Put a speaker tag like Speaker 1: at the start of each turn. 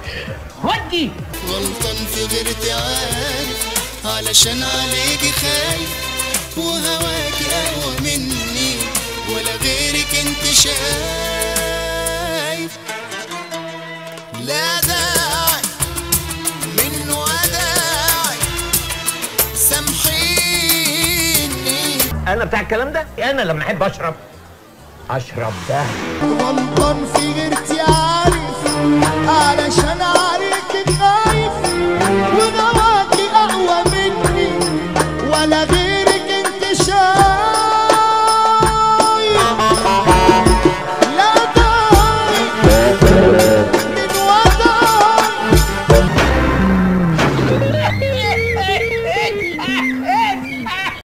Speaker 1: ودي
Speaker 2: غلطان في غيرتي عارف علشان عليكي خايف وهواكي اقوى مني ولا غيرك انت شايف لا داعي منه وداعي سامحيني
Speaker 1: انا بتاع الكلام ده انا لما احب اشرب اشرب ده
Speaker 2: غلطان في غيرتي عارف علشان